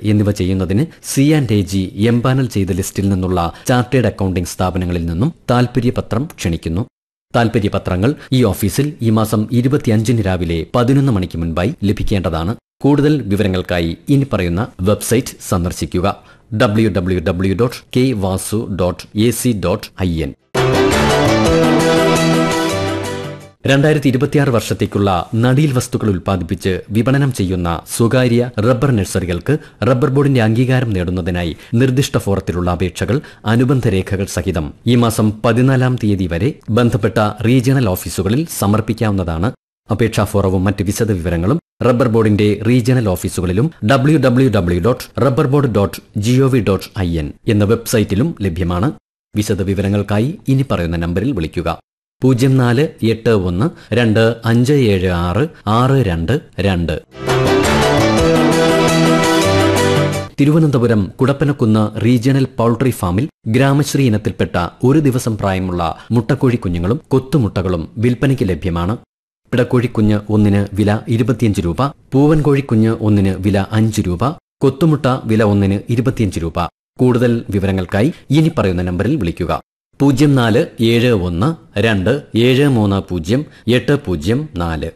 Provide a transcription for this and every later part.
എന്നിവ ചെയ്യുന്നതിന് C and A G empanel ചെയ്ത ലിസ്റ്റിൽ നിന്നുള്ള ചാർട്ടേഡ് അക്കൌണ്ടിംഗ് സ്ഥാപനങ്ങളിൽ നിന്നും താൽപര്യപത്രം ക്ഷണിക്കുന്നു താൽപര്യപത്രങ്ങൾ ഈ ഓഫീസിൽ ഈ മാസം ഇരുപത്തിയഞ്ചിന് രാവിലെ പതിനൊന്ന് മണിക്ക് മുൻപായി ലഭിക്കേണ്ടതാണ് കൂടുതൽ വിവരങ്ങൾക്കായി ഇനി പറയുന്ന വെബ്സൈറ്റ് സന്ദർശിക്കുക W W W dot K vasu dot A C dot I N രണ്ടായിരത്തി ഇരുപത്തിയാറ് വർഷത്തേക്കുള്ള നടീൽ വസ്തുക്കൾ ഉൽപ്പാദിപ്പിച്ച് വിപണനം ചെയ്യുന്ന സ്വകാര്യ റബ്ബർ നഴ്സറികൾക്ക് റബ്ബർ ബോർഡിന്റെ അംഗീകാരം നേടുന്നതിനായി നിർദ്ദിഷ്ട ഫോറത്തിലുള്ള അപേക്ഷകൾ അനുബന്ധ രേഖകൾ സഹിതം ഈ മാസം പതിനാലാം തീയതി വരെ ബന്ധപ്പെട്ട റീജിയണൽ ഓഫീസുകളിൽ സമർപ്പിക്കാവുന്നതാണ് അപേക്ഷാ ഫോറവും മറ്റ് വിശദ വിവരങ്ങളും റബ്ബർ ബോർഡിന്റെ റീജിയണൽ ഓഫീസുകളിലും W W W dot rubber board dot GOV dot I N എന്ന വെബ്സൈറ്റിലും ലഭ്യമാണ് വിശദ വിവരങ്ങൾക്കായി ഇനി പറയുന്ന നമ്പറിൽ വിളിക്കുക പൂജ്യം നാല് എട്ട് ഒന്ന് രണ്ട് അഞ്ച് ഏഴ് ആറ് ആറ് രണ്ട് രണ്ട് തിരുവനന്തപുരം കുടപ്പനക്കുന്ന് റീജിയണൽ പൗൾട്രി ഫാമിൽ ഗ്രാമശ്രീ ഇനത്തിൽപ്പെട്ട ഒരു ദിവസം പ്രായമുള്ള മുട്ടക്കോഴി കുഞ്ഞുങ്ങളും കൊത്തുമുട്ടകളും വിൽപ്പനയ്ക്ക് ലഭ്യമാണ് പിടക്കോഴിക്കുഞ്ഞ് ഒന്നിന് വില ഇരുപത്തിയഞ്ച് രൂപ പൂവൻ കോഴിക്കുഞ്ഞ് ഒന്നിന് വില അഞ്ച് രൂപ കൊത്തുമുട്ട വില ഒന്നിന് ഇരുപത്തിയഞ്ച് രൂപ കൂടുതൽ വിവരങ്ങൾക്കായി ഇനി പറയുന്ന നമ്പറിൽ വിളിക്കുക പൂജ്യം നാല് ഏഴ് ഒന്ന് രണ്ട് ഏഴ് മൂന്ന് പൂജ്യം എട്ട് പൂജ്യം നാല്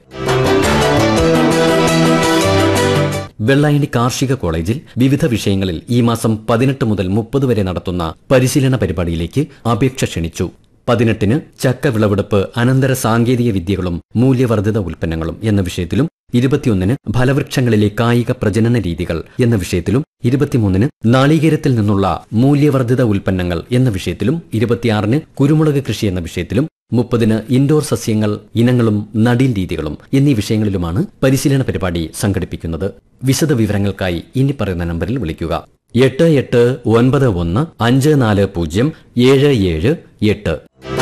വെള്ളായണി കാർഷിക കോളേജിൽ വിവിധ വിഷയങ്ങളിൽ ഈ മാസം പതിനെട്ട് മുതൽ മുപ്പത് വരെ നടത്തുന്ന പരിശീലന പരിപാടിയിലേക്ക് അപേക്ഷ ക്ഷണിച്ചു പതിനെട്ടിന് ചക്ക വിളവെടുപ്പ് അനന്തര സാങ്കേതിക വിദ്യകളും മൂല്യവർദ്ധിത ഉൽപ്പന്നങ്ങളും എന്ന വിഷയത്തിലും ഇരുപത്തിയൊന്നിന് ഫലവൃക്ഷങ്ങളിലെ കായിക പ്രജനന രീതികൾ എന്ന വിഷയത്തിലും ഇരുപത്തിമൂന്നിന് നാളികേരത്തിൽ നിന്നുള്ള മൂല്യവർദ്ധിത ഉൽപ്പന്നങ്ങൾ എന്ന വിഷയത്തിലും ഇരുപത്തിയാറിന് കുരുമുളക് കൃഷി എന്ന വിഷയത്തിലും മുപ്പതിന് ഇൻഡോർ സസ്യങ്ങൾ ഇനങ്ങളും നടീൽ രീതികളും എന്നീ വിഷയങ്ങളിലുമാണ് പരിശീലന പരിപാടി സംഘടിപ്പിക്കുന്നത് വിശദ വിവരങ്ങൾക്കായി ഇനി പറയുന്ന നമ്പറിൽ വിളിക്കുക എട്ട് എട്ട് ഒൻപത് ഒന്ന് അഞ്ച് നാല് പൂജ്യം ഏഴ് ഏഴ് എട്ട്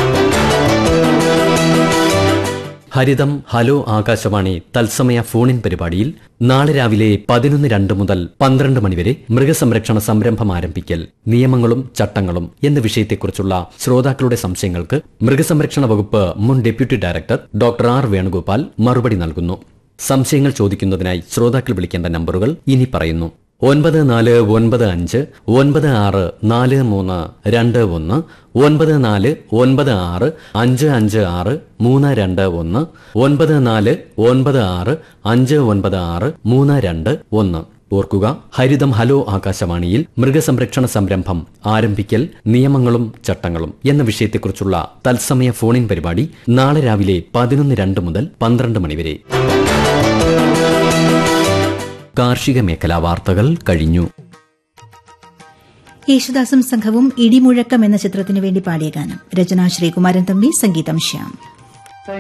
ഹരിതം ഹലോ ആകാശവാണി തത്സമയ ഫോണിൻ പരിപാടിയിൽ നാളെ രാവിലെ പതിനൊന്ന് രണ്ട് മുതൽ പന്ത്രണ്ട് മണിവരെ മൃഗസംരക്ഷണ സംരംഭം ആരംഭിക്കൽ നിയമങ്ങളും ചട്ടങ്ങളും എന്ന വിഷയത്തെക്കുറിച്ചുള്ള ശ്രോതാക്കളുടെ സംശയങ്ങൾക്ക് മൃഗസംരക്ഷണ വകുപ്പ് മുൻ deputy director doctor R Venugopal മറുപടി നൽകുന്നു സംശയങ്ങൾ ചോദിക്കുന്നതിനായി ശ്രോതാക്കൾ വിളിക്കേണ്ട നമ്പറുകൾ ഇനി പറയുന്നു ഒൻപത് നാല് ഒൻപത് അഞ്ച് ഒൻപത് ആറ് നാല് മൂന്ന് രണ്ട് ഒന്ന് ഒൻപത് നാല് ഒൻപത് ആറ് അഞ്ച് അഞ്ച് ആറ് മൂന്ന് രണ്ട് ഒന്ന് ഒൻപത് നാല് ഒൻപത് ആറ് അഞ്ച് ഒൻപത് ആറ് മൂന്ന് രണ്ട് ഒന്ന് ഓർക്കുക ഹരിതം ഹലോ ആകാശവാണിയിൽ മൃഗസംരക്ഷണ സംരംഭം ആരംഭിക്കൽ നിയമങ്ങളും ചട്ടങ്ങളും എന്ന വിഷയത്തെക്കുറിച്ചുള്ള തത്സമയ ഫോണിൻ പരിപാടി നാളെ രാവിലെ പതിനൊന്ന് രണ്ട് മുതൽ പന്ത്രണ്ട് മണിവരെ കാർഷിക മേഖലാ വാർത്തകൾ കഴിഞ്ഞു യേശുദാസും സംഘവും ഇടിമുഴക്കം എന്ന ചിത്രത്തിനു വേണ്ടി പാടിയ ഗാനം രചന ശ്രീകുമാരൻ തമ്പി സംഗീതം ശ്യാം